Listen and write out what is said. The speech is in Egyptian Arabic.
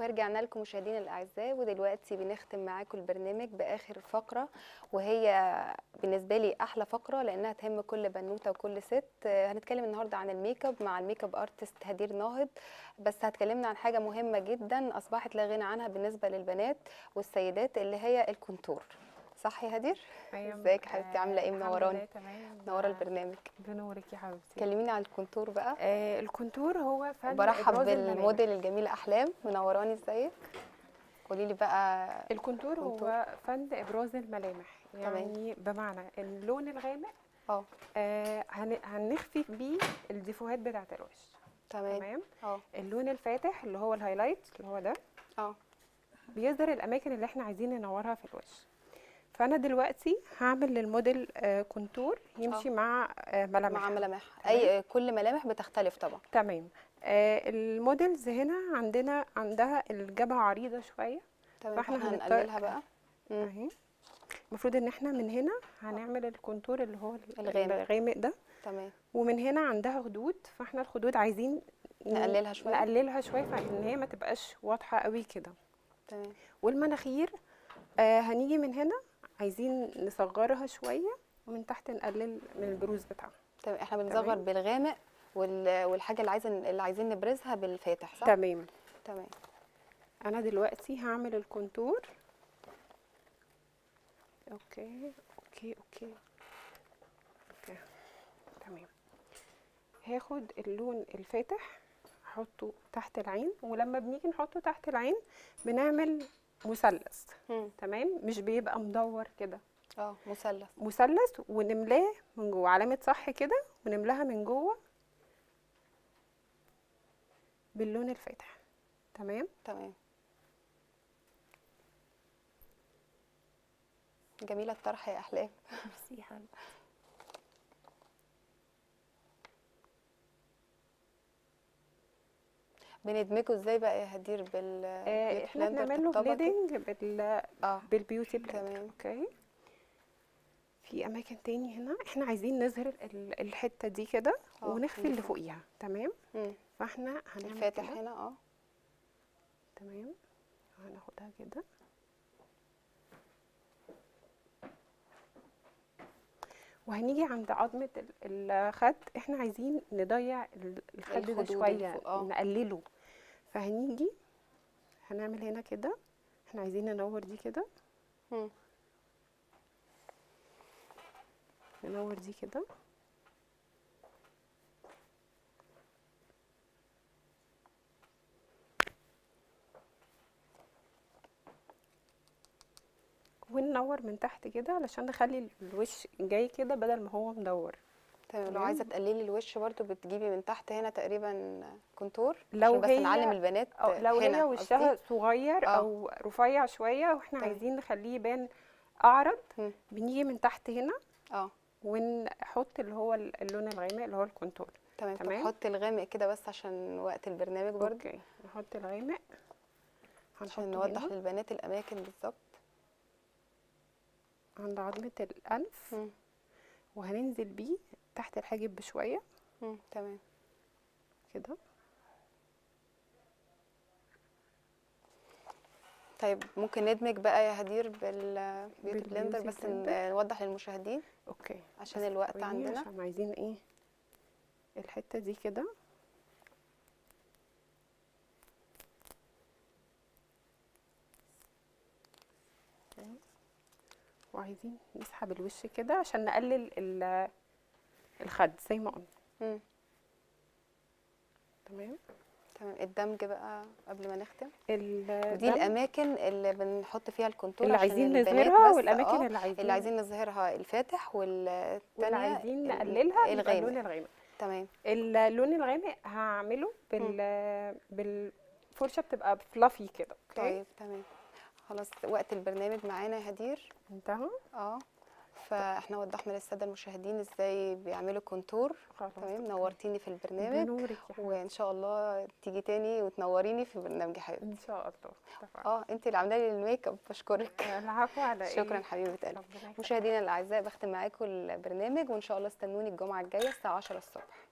ورجعنا لكم مشاهدينا الاعزاء ودلوقتي بنختم معاكم البرنامج باخر فقره وهي بالنسبه لي احلى فقره لانها تهم كل بنوته وكل ست آه، هنتكلم النهارده عن الميك اب مع الميك اب ارتست هدير ناهض بس هتكلمنا عن حاجه مهمه جدا اصبحت لا غنى عنها بالنسبه للبنات والسيدات اللي هي الكونتور صح يا هدير ازيك يا حبيبتي عامله ايه الحمد منوراني لله تمام منوره البرنامج بنورك يا حبيبتي كلميني عن الكونتور بقى آه الكونتور هو فن برحب إبراز الملامح. بالموديل الجميله احلام منوراني ازيك قولي لي بقى الكونتور كونتور. هو فن ابراز الملامح يعني بمعنى اللون الغامق اه آه هن- هنخفي بيه الديفوهات بتاعه الوش تمام تمام اه اللون الفاتح اللي هو الهايلايت اللي هو ده اه بيظهر الاماكن اللي احنا عايزين ننورها في الوش فانا دلوقتي هعمل للموديل آه كونتور يمشي مع آه ملامح مع ملامح تمام. اي كل ملامح بتختلف طبعا تمام آه الموديلز هنا عندنا عندها الجبهه عريضه شويه تمام فإحنا فاحنا هنضطر- هنقللها بقى مم. اهي المفروض ان احنا من هنا هنعمل الكونتور اللي هو ال- الغامق. الغامق ده تمام ومن هنا عندها خدود فاحنا الخدود عايزين ن- نقللها شوية. نقللها شويه فان هي ما تبقاش واضحه قوي كده تمام والمناخير آه هنيجي من هنا عايزين نصغرها شويه ومن تحت نقلل من البروز بتاعها تمام احنا بنصغر تمام. بالغامق وال... والحاجه اللي عايزين اللي عايزين نبرزها بالفاتح صح تمام تمام انا دلوقتي هعمل الكونتور اوكي اوكي اوكي اوكي تمام هاخد اللون الفاتح احطه تحت العين ولما بنيجي نحطه تحت العين بنعمل مثلث مم. تمام مش بيبقى مدور كده اه مثلث مثلث ونملاه من جوه علامة صح كده ونملاها من جوه باللون الفاتح تمام تمام جميله الطرح يا احلام ميرسي يا حبيبتي بندمجه ازاي بقى يا هدير بال آه beauty احنا blender بنعمل له تطبقي؟ بليدنج بال اه بالبيوتي بلندر تمام. اوكي في اماكن تاني هنا احنا عايزين نظهر ال- الحته دي كده آه، ونخفي اللي اللي فوق. فوقيها تمام مم. فاحنا هنعمل الفاتح كده. هنا اه تمام هناخدها كده وهنيجي عند عظمة ال- الخد احنا عايزين نضيع ال- الخد ده الخدود اللي شوية فوق، آه. نقلله فهنيجي هنعمل هنا كده احنا عايزين ننور دي كده مم. ننور دي كده وننور من تحت كده علشان نخلي الوش جاي كده بدل ما هو مدور تمام لو تمام. عايزه تقللي الوش برضو بتجيبي من تحت هنا تقريبا كونتور لو عشان بس هي- نعلم البنات أو لو هنا هي قصدي. وشها صغير آه. او رفيع شويه واحنا تمام. عايزين نخليه يبان اعرض مم. بنيجي من تحت هنا اه ونحط اللي هو اللون الغامق اللي هو الكونتور تمام طب تمام. حطي الغامق كده بس عشان وقت البرنامج برضو اوكي نحط الغامق عشان هنحطه نوضح هنا للبنات الاماكن بالظبط عند عظمه الانف مم. وهننزل بيه تحت الحاجب بشويه مم. تمام كده طيب ممكن ندمج بقى يا هدير بالبيوتي بلندر بالبيوتي بس بلندر. ن- نوضح للمشاهدين اوكي عشان بس الوقت ثواني عندنا. عشان عايزين ايه الحته دي كده أوكي. وعايزين نسحب الوش كده عشان نقلل ال- الخد زي ما قلنا مم. تمام تمام الدمج بقى قبل ما نختم ال- دي ده الاماكن اللي بنحط فيها الكونتور اللي عشان عايزين البنات نظهرها بس، والاماكن آه، اللي عايزين اللي عايزين نظهرها الفاتح والتانية واللي عايزين ال- نقللها يبقى اللون الغامق الغامق تمام اللون الغامق هعمله بال بالفرشه بتبقى فلافي كده اوكي طيب تمام خلاص وقت البرنامج معانا يا هدير انتهى اه فاحنا وضحنا للساده المشاهدين ازاي بيعملوا كونتور خلاص تمام أوكي. نورتيني في البرنامج بنورك يا حبيبتي وان شاء الله تيجي تاني وتنوريني في برنامج يا حبيبتي ان شاء الله اتفقنا اه انت اللي عامله لي الميك اب بشكرك العفو على ايه شكرا حبيبه قلبي ربنا يخليك. مشاهدينا الاعزاء بختم معاكم البرنامج وان شاء الله استنوني الجمعه الجايه الساعه 10 الصبح